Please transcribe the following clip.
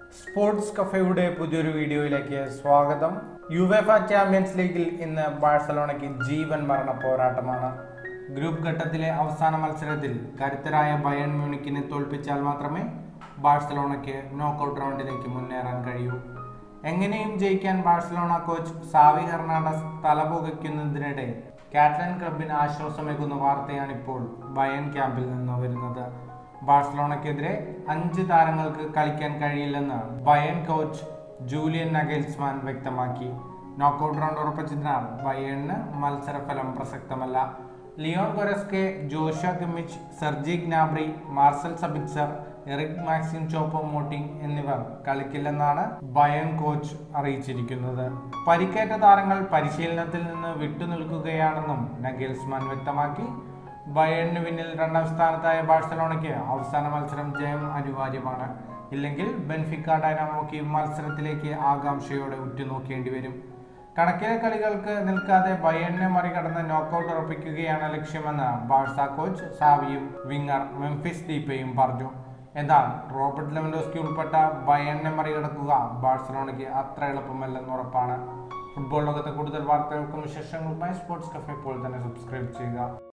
sports കഫയുടെ പുതിയൊരു വീഡിയോയിലേക്ക് സ്വാഗതം യുവേഫ ചാമ്പ്യൻസ് ലീഗിൽ ഇന്ന് ബാഴ്സലോണയ്ക്ക് ജീവൻ മരണ പോരാട്ടമാണ് ഗ്രൂപ്പ് ഘട്ടത്തിലെ അവസാന മത്സരത്തിൽ കരുത്തരായ ബയൺ മ്യൂണിക്കിനെ തോൽപ്പിച്ചാൽ മാത്രമേ ബാഴ്സലോണയ്ക്ക് നോക്കൌട്ട് റൗണ്ടിലേക്ക് മുന്നേറാൻ കഴിയൂ എങ്ങനെയും ജയിക്കാൻ ബാഴ്സലോണ കോച്ച് സാവി ഹെർണാണ്ടസ് തലപുകയ്ക്കുന്നതിനിടെ കാറ്റലൻ ക്ലബിന് ആശ്വാസമേകുന്ന വാർത്തയാണിപ്പോൾ ബയൺ ക്യാമ്പിൽ നിന്ന് വരുന്നത് ബാഴ്സലോണയ്ക്കെതിരെ അഞ്ച് താരങ്ങൾക്ക് കളിക്കാൻ കഴിയില്ലെന്ന് ബയൺ കോച്ച് ജൂലിയൻ നഗൽസ്മാൻ വ്യക്തമാക്കി നോക്കൌട്ട് റൗണ്ട് ഉറപ്പിച്ചതിനാൽ ബയണിന് മത്സരഫലം പ്രസക്തമല്ല Leon Goretzka Joshua Kimmich Serge Gnabry Marcel Sabitzer Eric Maxim Choupo Moting എന്നിവർ കളിക്കില്ലെന്നാണ് ബയൺ കോച്ച് അറിയിച്ചിരിക്കുന്നത് പരിക്കേറ്റ താരങ്ങൾ പരിശീലനത്തിൽ നിന്ന് വിട്ടുനിൽക്കുകയാണെന്നും നഗേൽസ്മാൻ വ്യക്തമാക്കി ബയണിന് പിന്നിൽ രണ്ടാം സ്ഥാനത്തായ ബാഴ്സലോണയ്ക്ക് അവസാന മത്സരം ജയം അനിവാര്യമാണ് ഇല്ലെങ്കിൽ ബെൻഫിക്ക ഡൈനാമോക്ക് മത്സരത്തിലേക്ക് ആകാംക്ഷയോടെ ഉറ്റുനോക്കേണ്ടി വരും കണക്കിലെ കളികൾക്ക് നിൽക്കാതെ ബയണിനെ മറികടന്ന് നോക്കൌട്ട് ഉറപ്പിക്കുകയാണ് ലക്ഷ്യമെന്ന് ബാഴ്സ കോച്ച് സാവിയും വിങ്ങർ മെംഫിസ് ദീപയും പറഞ്ഞു എന്നാൽ റോബർട്ട് ലെവൻഡോസ്കി ഉൾപ്പെട്ട ബയണിനെ മറികടക്കുക ബാഴ്സലോണയ്ക്ക് അത്ര എളുപ്പമല്ലെന്ന് ഉറപ്പാണ് ഫുട്ബോൾ ലോകത്തെ കൂടുതൽ വാർത്തകൾക്കും വിശേഷങ്ങളുമായി സ്പോർട്സ് കഫേ ഇപ്പോൾ തന്നെ സബ്സ്ക്രൈബ് ചെയ്യുക